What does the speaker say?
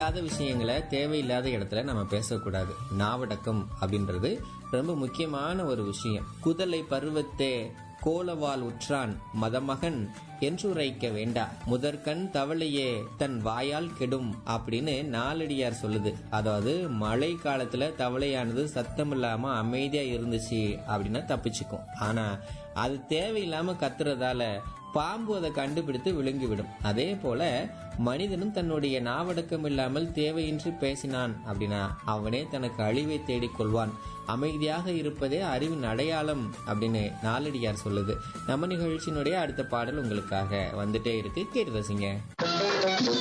தேவையில்லாத விஷயங்களை தேவையில்லாத இடத்துல நம்ம பேசக்கூடாது நாவடக்கம் அப்படின்றது ரொம்ப முக்கியமான ஒரு விஷயம் குதலை பருவத்தே கோலவால் உற்றான் மதமகன் என்றுரைக்க வேண்டா முதற்கண் தவளையே தன் வாயால் கெடும் அப்படின்னு நாலடியார் சொல்லுது அதாவது மழை காலத்துல தவளையானது சத்தம் இல்லாம அமைதியா இருந்துச்சு அப்படின்னா தப்பிச்சுக்கும் ஆனா அது தேவையில்லாம கத்துறதால பாம்பு அதை கண்டுபிடித்து விழுங்கிவிடும் அதே போல மனிதனும் தன்னுடைய நாவடக்கம் இல்லாமல் தேவையின்றி பேசினான் அப்படின்னா அவனே தனக்கு அழிவை தேடிக் கொள்வான் அமைதியாக இருப்பதே அறிவின் அடையாளம் அப்படின்னு நாலடியார் சொல்லுது நம்ம நிகழ்ச்சியினுடைய அடுத்த பாடல் உங்களுக்காக வந்துட்டே இருக்கு கேட்டு ரசிங்க